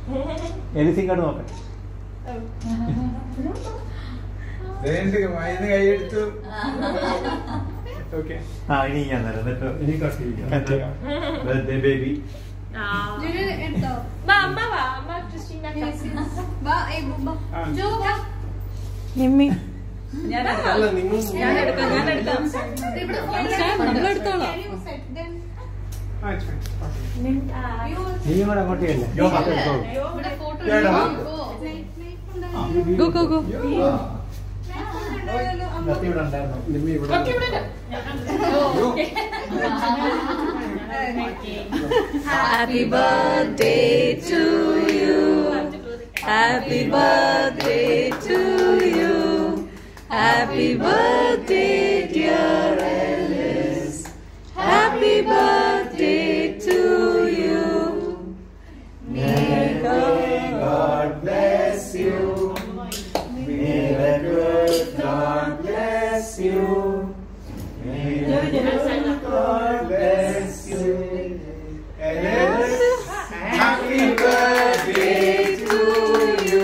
Anything കണ്ട് നോക്കാം വേണ്ട വായന കൈയെടുത്തു ഓക്കെ ആ ഇനി ഞാൻ തരാം എന്നിട്ട് ഇനി കട്ട് ചെയ്യാം ബർത്ത്ഡേ ബേബി ജുനു എടുത്തോ വാ അമ്മ വാ അമ്മ ക്രിസ്റ്റീന വാ ഏ ബുബ ആ. ജോ വാ നിമ്മി ഞാൻ അല്ല നിങ്ങൾ ഞാൻ എടുക്കാം ഞാൻ എടുക്കാം ഇവിടെ നമ്മളെടുത്തോളാം. ആ, it's fine. Okay. നീ കൂടെ അങ്ങോട്ടേ അല്ലേ ഇവിടെ ഫോട്ടോ കേടാ. ഗോ ഗോ ഗോ കത്തി ഇവിടെ ഉണ്ടായിരുന്നു നിമ്മി ഇവിടെ happy birthday to you happy birthday to you happy birthday dear Elis happy birthday to you God bless you. May the good God bless you. May the good God bless you. And happy birthday to you.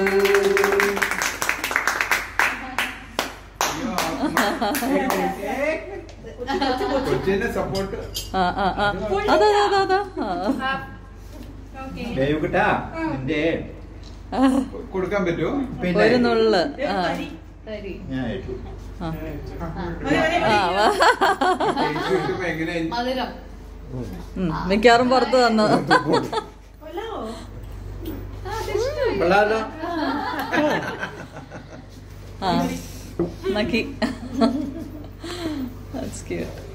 കൊച്ചിന്റെ support ആ ആ ആ അതാ അതാ അതാ ആ ദേവുകുട്ടാ നിന്റെ ആ, കൊടുക്കാൻ പറ്റുമോ ഒരു നുള്ള് ആ ഞാൻ ഏറ്റു ആ ആ വാ. ടേസ്റ്റ് കിട്ടുമ്പോ എങ്ങനെ മധുരം ഉം, മിക്കവാറും പുറത്ത് തന്നു കൊള്ളാലോ ആ നക്കി That's cute.